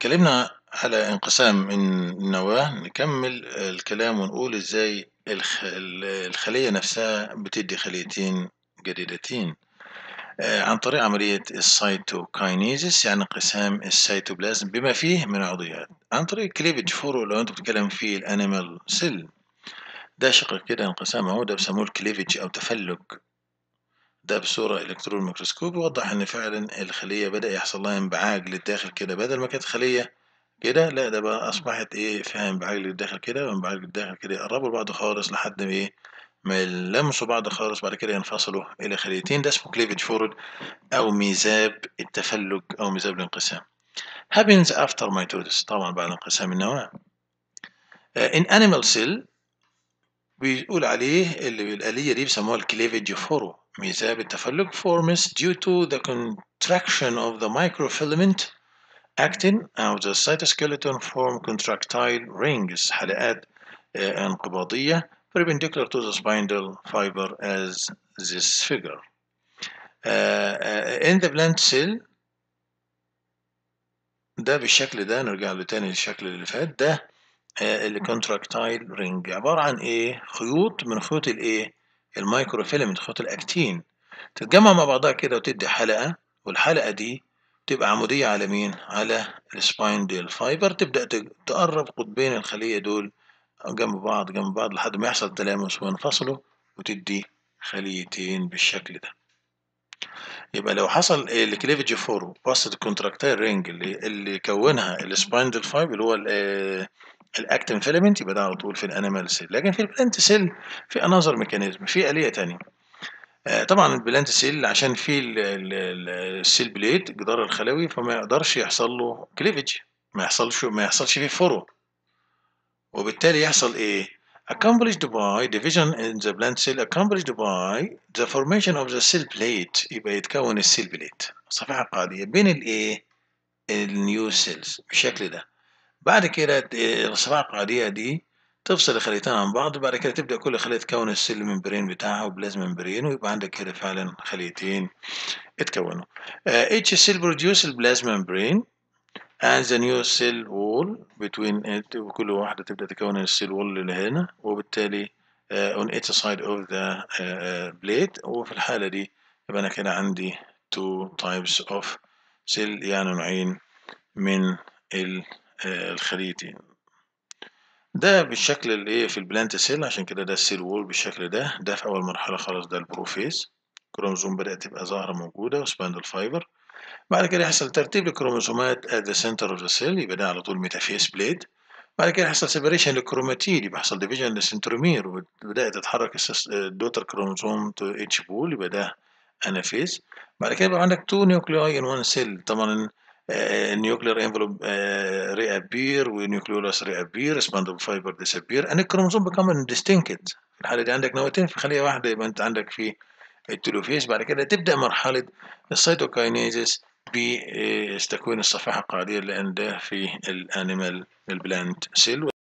اتكلمنا على انقسام النواة نكمل الكلام ونقول ازاي الخلية نفسها بتدي خليتين جديدتين عن طريق عملية السيتوكاينيزيس يعني انقسام السيتوبلازم بما فيه من عضويات عن طريق كليفج فورو لو انت بتتكلم في الانيمال سيل ده شق كده انقسام اهو ده بيسموه الكليفج او تفلج ده بصورة إلكترون ميكروسكوب يوضح إن فعلا الخلية بدأ يحصل لها انبعاج للداخل كده بدل ما كانت خلية كده لا ده بقى أصبحت إيه فيها انبعاج للداخل كده وانبعاج للداخل كده يقربوا لبعض خالص لحد ما إيه ما يلمسوا بعض خالص بعد كده ينفصلوا إلى خليتين ده اسمه كليفج فورد أو ميزاب التفلج أو ميزاب الانقسام happens after mitosis طبعا بعد انقسام النواة in animal cell بيقول عليه اللي الآلية دي بيسموها الكليفج فورو ميزاب التفلج forms due to the contraction of the microfilament actin أو the cytoskeleton form contractile rings حلقات انقباضية perpendicular to the spindle fiber as this figure uh, in the plant cell ده بالشكل ده نرجع له تاني للشكل اللي فات ده الكونتراكتايل رينج عبارة عن ايه خيوط من خيوط الايه المايكروفيلمنت خيوط الاكتين تتجمع مع بعضها كده وتدي حلقة والحلقة دي تبقى عمودية على مين على السبايندل فايبر تبدأ تقرب قطبين الخلية دول جنب بعض جنب بعض لحد ما يحصل تلامس وينفصلوا وتدي خليتين بالشكل ده يبقى لو حصل الكليفج فورو وسط الكونتراكتايل رينج اللي اللي كونها السبايندل فايب اللي هو الاكتين فيلمنت يبقى ده على طول في الانيمال سيل لكن في البلانت سيل في انذر ميكانيزم في آلية تانية طبعا البلانت سيل عشان في السيل بليت الجدار الخلوي فما يقدرش يحصل له كليفج ما يحصلش ما يحصلش فيه فورو وبالتالي يحصل ايه accomplished by division in the plant cell accomplished by the formation of the cell plate يبقى يتكون السيل بليت صفيحة قاعدية بين الايه النيو سيلز بالشكل ده بعد كده الصفيحة القاعدية دي تفصل الخليتين عن بعض بعد كده تبدأ كل خلية تكون السيل ممبرين بتاعها وبلازما ممبرين ويبقى عندك كده فعلا خليتين اتكونوا uh, each cell produce البلازما ممبرين and the new cell wall between it وكل واحدة تبدأ تكون السيل وول اللي هنا وبالتالي uh, on each side of the uh, plate وفي الحالة دي يبقى أنا كده عندي two types of cell يعني نوعين من الخليتين ده بالشكل اللي ايه في البلانت سيل عشان كده ده السيل وول بالشكل ده ده في أول مرحلة خالص ده البروفيز كروموزوم بدأت تبقى ظاهرة موجودة وسباندل فايبر بعد كده يحصل ترتيب الكروموسومات at the center of the cell يبقى ده على طول ميتافيز بليد بعد كده يحصل سيبريشن للكروماتيد يبقى يحصل ديفيجن للسنترومير وبدأت تتحرك الدوتر كروموسوم تو اتش بول يبقى ده انافيز بعد كده يبقى عندك تو نيوكليوي ان وان سيل طبعا النيوكلير انفلوب ريابير ونيوكليولاس ريابير سباندل فايبر ديسابير ان الكروموسوم بيكون ديستنكت في الحالة دي عندك نواتين في خلية واحدة يبقى انت عندك في التلوفيز بعد كده تبدأ مرحلة السيتوكاينيزيس بتكوين الصفيحة القاعدية اللي عندها في الانيمال البلانت سيل